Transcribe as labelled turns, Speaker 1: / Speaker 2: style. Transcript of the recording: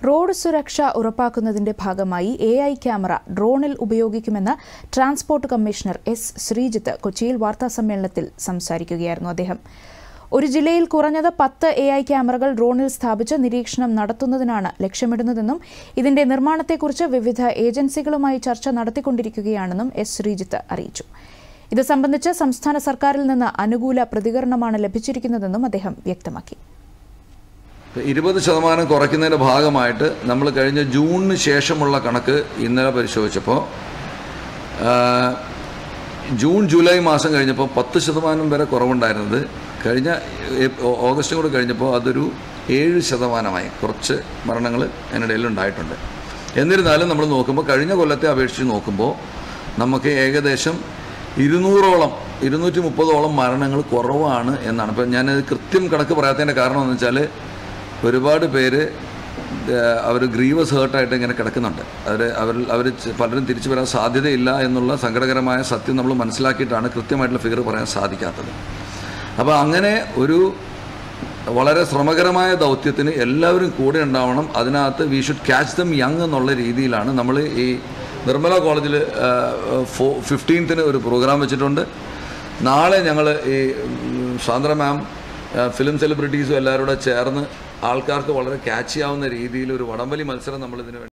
Speaker 1: road സുരക്ഷ ഉറപ്പാക്കുന്നതിന്റെ ഭാഗമായി A I camera ഡ്രോണിൽ ഉപയോഗിക്കുമെന്ന് ട്രാൻസ്പോർട്ട് കമ്മീഷണർ എസ് ശ്രീജിത്ത് കൊച്ചിയിൽ വാർത്താസമ്മേളനത്തിൽ സംസാരിക്കുകയായിരുന്നു അദ്ദേഹം ഒരു ജില്ലയിൽ കുറഞ്ഞത് പത്ത് എ ഐ ക്യാമറകൾ ഡ്രോണിൽ സ്ഥാപിച്ച് നിരീക്ഷണം നടത്തുന്നതിനാണ് ലക്ഷ്യമിടുന്നതെന്നും ഇതിന്റെ നിർമ്മാണത്തെക്കുറിച്ച് വിവിധ ഏജൻസികളുമായി ചർച്ച നടത്തിക്കൊണ്ടിരിക്കുകയാണെന്നും എസ് ശ്രീജിത്ത് അറിയിച്ചു ഇത് സംബന്ധിച്ച് സംസ്ഥാന സർക്കാരിൽ നിന്ന് അനുകൂല പ്രതികരണമാണ് ലഭിച്ചിരിക്കുന്നതെന്നും അദ്ദേഹം വ്യക്തമാക്കി
Speaker 2: ഇരുപത് ശതമാനം കുറയ്ക്കുന്നതിൻ്റെ ഭാഗമായിട്ട് നമ്മൾ കഴിഞ്ഞ ജൂണിന് ശേഷമുള്ള കണക്ക് ഇന്നലെ പരിശോധിച്ചപ്പോൾ ആ, ജൂൺ ജൂലൈ മാസം കഴിഞ്ഞപ്പോൾ പത്ത് ശതമാനം വരെ കുറവുണ്ടായിരുന്നത് കഴിഞ്ഞ ഏപ്- ഓ- ഓഗസ്റ്റും കൂടെ കഴിഞ്ഞപ്പോൾ അതൊരു ഏഴ് ശതമാനമായി കുറച്ച് മരണങ്ങൾ അതിനിടയിൽ ഉണ്ടായിട്ടുണ്ട് എന്നിരുന്നാലും നമ്മൾ നോക്കുമ്പോൾ കഴിഞ്ഞ കൊല്ലത്തെ അപേക്ഷിച്ച് നോക്കുമ്പോൾ നമുക്ക് ഏകദേശം ഇരുന്നൂറോളം ഇരുന്നൂറ്റി മുപ്പതോളം മരണങ്ങൾ കുറവാണ് എന്നാണ് ഇപ്പം ഞാനത് കൃത്യം കണക്ക് പറയാത്തതിൻ്റെ കാരണം എന്ന് വെച്ചാൽ ഒരുപാട് പേര് അവർ ഗ്രീവസ് ഹേർട്ടായിട്ട് ഇങ്ങനെ കിടക്കുന്നുണ്ട് അവർ അവർ അവർ പലരും തിരിച്ചു വരാൻ സാധ്യതയില്ല എന്നുള്ള സങ്കടകരമായ സത്യം നമ്മൾ മനസ്സിലാക്കിയിട്ടാണ് കൃത്യമായിട്ടുള്ള ഫിഗർ പറയാൻ സാധിക്കാത്തത് അപ്പോൾ അങ്ങനെ ഒരു വളരെ ശ്രമകരമായ ദൗത്യത്തിന് എല്ലാവരും കൂടെ ഉണ്ടാവണം അതിനകത്ത് we should catch them young എന്നുള്ള രീതിയിലാണ് നമ്മൾ ഈ നിർമ്മല കോളേജിൽ ഫോ ഫിഫ്റ്റീൻത്തിന് ഒരു പ്രോഗ്രാം വെച്ചിട്ടുണ്ട് നാളെ ഞങ്ങൾ ഈ ഉം, സാന്ദ്ര മാം ഫിലിം സെലിബ്രിറ്റീസും എല്ലാവരും കൂടെ ചേർന്ന് ആൾക്കാർക്ക് വളരെ ക്യാച്ച് ചെയ്യാവുന്ന രീതിയിൽ ഒരു വടംവലി മത്സരം നമ്മൾ ഇതിന് വേണ്ടി